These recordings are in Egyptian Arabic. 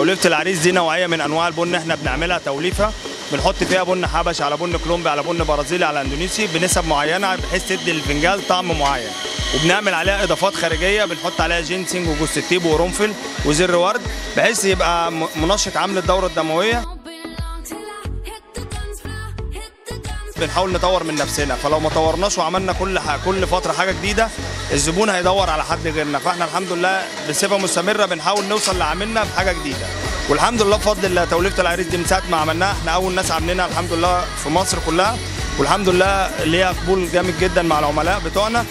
توليفه العريس دي نوعيه من انواع البن احنا بنعملها توليفه بنحط فيها بن حبش على بن كولومبي على بن برازيلي على اندونيسي بنسب معينه بحيث تدي الفنجان طعم معين وبنعمل عليها اضافات خارجيه بنحط عليها جينسينج وجوز الطيب وقرنفل وزر ورد بحيث يبقى م- منشط عامل الدوره الدمويه بنحاول نطور من نفسنا فلو ما طورناش وعملنا كل ح... كل فتره حاجه جديده الزبون هيدور على حد غيرنا فاحنا الحمد لله بصفه مستمره بنحاول نوصل لعاملنا بحاجه جديده والحمد لله بفضل الله توليفه العريس دي من ساعه ما عملناها احنا اول ناس عاملينها الحمد لله في مصر كلها والحمد لله ليها قبول جامد جدا مع العملاء بتوعنا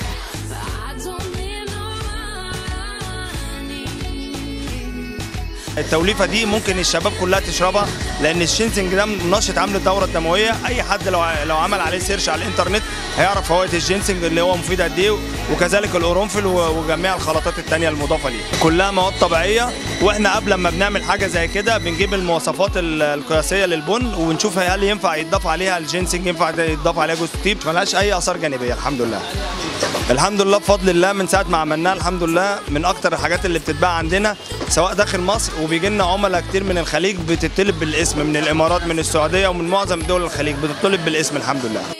التوليفه دي ممكن الشباب كلها تشربها لان الشينسنج ده منشط عامل الدوره الدمويه اي حد لو لو عمل عليه سيرش على الانترنت هيعرف فوائد الجينسنج اللي هو مفيد قد ايه وكذلك القرنفل و- وجميع الخلطات التانية المضافه ليه كلها مواد طبيعيه واحنا قبل ما بنعمل حاجه زي كده بنجيب المواصفات ال- القياسيه للبن ونشوف هل ينفع يتضاف عليها الجينسنج ينفع يتضاف عليها جوز الطيب ملهاش اي اثار جانبيه الحمد لله الحمد لله بفضل الله من ساعه ما عملناها الحمد لله من اكتر الحاجات اللي بتتباع عندنا سواء داخل مصر وبيجي لنا عملاء كتير من الخليج بتطلب بالاسم من الامارات من السعوديه ومن معظم دول الخليج بتطلب بالاسم الحمد لله